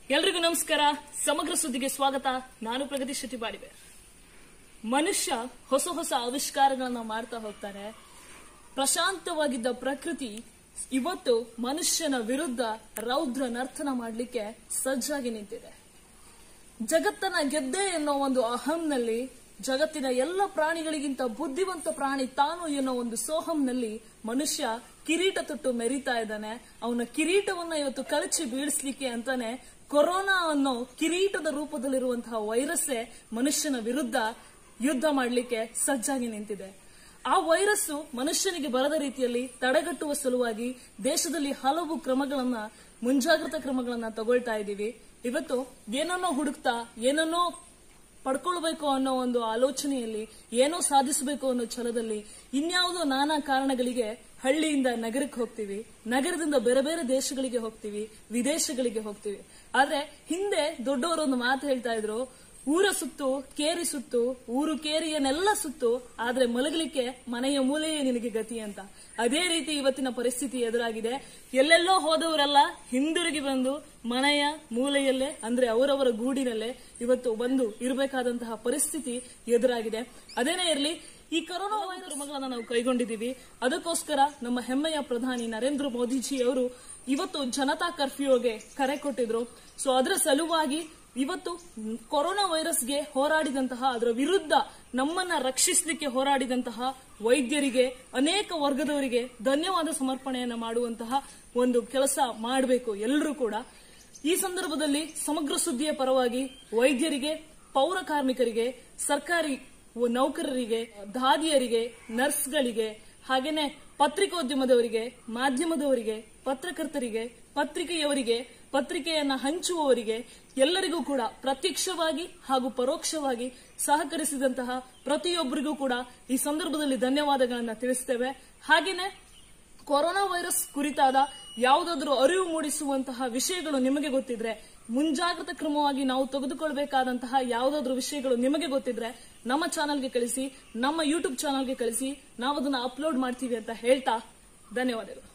ಎಲ್ರಿಗೂ ನಮಸ್ಕಾರ ಸಮಗ್ರ ಸುದ್ದಿಗೆ ಸ್ವಾಗತ ನಾನು ಪ್ರಗತಿ ಶೆಟ್ಟಿ ಬಾಡಿವೆ ಮನುಷ್ಯ ಹೊಸ ಹೊಸ ಆವಿಷ್ಕಾರಗಳನ್ನ ಮಾಡ್ತಾ ಹೋಗ್ತಾರೆ ಪ್ರಶಾಂತವಾಗಿದ್ದ ಪ್ರಕೃತಿ ಇವತ್ತು ಮನುಷ್ಯನ ವಿರುದ್ಧ ರೌದ್ರ ನರ್ತನ ಮಾಡಲಿಕ್ಕೆ ಸಜ್ಜಾಗಿ ನಿಂತಿದೆ ಜಗತ್ತನ್ನ ಗೆದ್ದೆ ಎನ್ನೋ ಒಂದು ಅಹಂನಲ್ಲಿ ಜಗತ್ತಿನ ಎಲ್ಲ ಪ್ರಾಣಿಗಳಿಗಿಂತ ಬುದ್ಧಿವಂತ ಪ್ರಾಣಿ ತಾನು ಎನ್ನೋ ಒಂದು ಸೋಹಂನಲ್ಲಿ ಮನುಷ್ಯ ಕಿರೀಟ ತೊಟ್ಟು ಮೆರಿತಾ ಇದ್ದಾನೆ ಅವನ ಕಿರೀಟವನ್ನ ಇವತ್ತು ಕಳಚಿ ಬೀಳಿಸ್ಲಿಕ್ಕೆ ಅಂತಾನೆ ಕೊರೋನಾ ಅನ್ನೋ ಕಿರೀಟದ ರೂಪದಲ್ಲಿರುವಂತಹ ವೈರಸ್ಸೇ ಮನುಷ್ಯನ ವಿರುದ್ಧ ಯುದ್ಧ ಮಾಡಲಿಕ್ಕೆ ಸಜ್ಜಾಗಿ ನಿಂತಿದೆ ಆ ವೈರಸ್ಸು ಮನುಷ್ಯನಿಗೆ ಬರದ ರೀತಿಯಲ್ಲಿ ತಡೆಗಟ್ಟುವ ಸಲುವಾಗಿ ದೇಶದಲ್ಲಿ ಹಲವು ಕ್ರಮಗಳನ್ನ ಮುಂಜಾಗ್ರತಾ ಕ್ರಮಗಳನ್ನ ತಗೊಳ್ತಾ ಇದ್ದೀವಿ ಇವತ್ತು ಏನನ್ನೋ ಹುಡುಕ್ತಾ ಏನನ್ನೋ ಪಡ್ಕೊಳ್ಬೇಕು ಅನ್ನೋ ಒಂದು ಆಲೋಚನೆಯಲ್ಲಿ ಏನೋ ಸಾಧಿಸಬೇಕು ಅನ್ನೋ ಛಲದಲ್ಲಿ ಇನ್ಯಾವುದೋ ನಾನಾ ಕಾರಣಗಳಿಗೆ ಹಳ್ಳಿಯಿಂದ ನಗರಕ್ಕೆ ಹೋಗ್ತೀವಿ ನಗರದಿಂದ ಬೇರೆ ಬೇರೆ ದೇಶಗಳಿಗೆ ಹೋಗ್ತೀವಿ ವಿದೇಶಗಳಿಗೆ ಹೋಗ್ತೀವಿ ಆದ್ರೆ ಹಿಂದೆ ದೊಡ್ಡವರು ಒಂದು ಮಾತು ಹೇಳ್ತಾ ಇದ್ರು ಊರ ಸುತ್ತು ಕೇರಿ ಸುತ್ತು ಊರು ಕೇರಿಯನ್ನೆಲ್ಲ ಸುತ್ತು ಆದ್ರೆ ಮಲಗಲಿಕ್ಕೆ ಮನೆಯ ಮೂಲೆಯೇ ನಿನಗೆ ಗತಿ ಅಂತ ಅದೇ ರೀತಿ ಇವತ್ತಿನ ಪರಿಸ್ಥಿತಿ ಎದುರಾಗಿದೆ ಎಲ್ಲೆಲ್ಲೋ ಹೋದವರೆಲ್ಲ ಹಿಂದಿರುಗಿ ಬಂದು ಮನೆಯ ಮೂಲೆಯಲ್ಲೇ ಅಂದ್ರೆ ಅವರವರ ಗೂಡಿನಲ್ಲೇ ಇವತ್ತು ಬಂದು ಇರಬೇಕಾದಂತಹ ಪರಿಸ್ಥಿತಿ ಎದುರಾಗಿದೆ ಅದೇನೇ ಇರಲಿ ಈ ಕೊರೋನಾ ವೈರಸ್ ಕ್ರಮಗಳನ್ನ ನಾವು ಕೈಗೊಂಡಿದ್ದೀವಿ ಅದಕ್ಕೋಸ್ಕರ ನಮ್ಮ ಹೆಮ್ಮೆಯ ಪ್ರಧಾನಿ ನರೇಂದ್ರ ಮೋದಿಜಿ ಅವರು ಇವತ್ತು ಜನತಾ ಕರ್ಫ್ಯೂಗೆ ಕರೆ ಕೊಟ್ಟಿದ್ರು ಸೊ ಅದರ ಸಲುವಾಗಿ ಇವತ್ತು ಕೊರೋನಾ ವೈರಸ್ಗೆ ಹೋರಾಡಿದಂತಹ ಅದರ ವಿರುದ್ಧ ನಮ್ಮನ್ನ ರಕ್ಷಿಸಲಿಕ್ಕೆ ಹೋರಾಡಿದಂತಹ ವೈದ್ಯರಿಗೆ ಅನೇಕ ವರ್ಗದವರಿಗೆ ಧನ್ಯವಾದ ಸಮರ್ಪಣೆಯನ್ನ ಮಾಡುವಂತಹ ಒಂದು ಕೆಲಸ ಮಾಡಬೇಕು ಎಲ್ಲರೂ ಕೂಡ ಈ ಸಂದರ್ಭದಲ್ಲಿ ಸಮಗ್ರ ಸುದ್ದಿಯ ಪರವಾಗಿ ವೈದ್ಯರಿಗೆ ಪೌರ ಕಾರ್ಮಿಕರಿಗೆ ಸರ್ಕಾರಿ ನೌಕರರಿಗೆ ದಾದಿಯರಿಗೆ ನರ್ಸ್ಗಳಿಗೆ ಹಾಗೇನೆ ಪತ್ರಿಕೋದ್ಯಮದವರಿಗೆ ಮಾಧ್ಯಮದವರಿಗೆ ಪತ್ರಕರ್ತರಿಗೆ ಪತ್ರಿಕೆಯವರಿಗೆ ಪತ್ರಿಕೆಯನ್ನ ಹಂಚುವವರಿಗೆ ಎಲ್ಲರಿಗೂ ಕೂಡ ಪ್ರತ್ಯಕ್ಷವಾಗಿ ಹಾಗೂ ಪರೋಕ್ಷವಾಗಿ ಸಹಕರಿಸಿದಂತಹ ಪ್ರತಿಯೊಬ್ಬರಿಗೂ ಕೂಡ ಈ ಸಂದರ್ಭದಲ್ಲಿ ಧನ್ಯವಾದಗಳನ್ನ ತಿಳಿಸ್ತೇವೆ ಹಾಗೇನೆ ಕೊರೋನಾ ವೈರಸ್ ಕುರಿತಾದ ಯಾವುದಾದ್ರೂ ಅರಿವು ಮೂಡಿಸುವಂತಹ ವಿಷಯಗಳು ನಿಮಗೆ ಗೊತ್ತಿದ್ರೆ ಮುಂಜಾಗ್ರತಾ ಕ್ರಮವಾಗಿ ನಾವು ತೆಗೆದುಕೊಳ್ಬೇಕಾದಂತಹ ಯಾವುದಾದ್ರೂ ವಿಷಯಗಳು ನಿಮಗೆ ಗೊತ್ತಿದ್ರೆ ನಮ್ಮ ಚಾನಲ್ಗೆ ಕಳಿಸಿ ನಮ್ಮ ಯೂಟ್ಯೂಬ್ ಚಾನಲ್ಗೆ ಕಳಿಸಿ ನಾವು ಅದನ್ನ ಅಪ್ಲೋಡ್ ಮಾಡ್ತೀವಿ ಅಂತ ಹೇಳ್ತಾ ಧನ್ಯವಾದಗಳು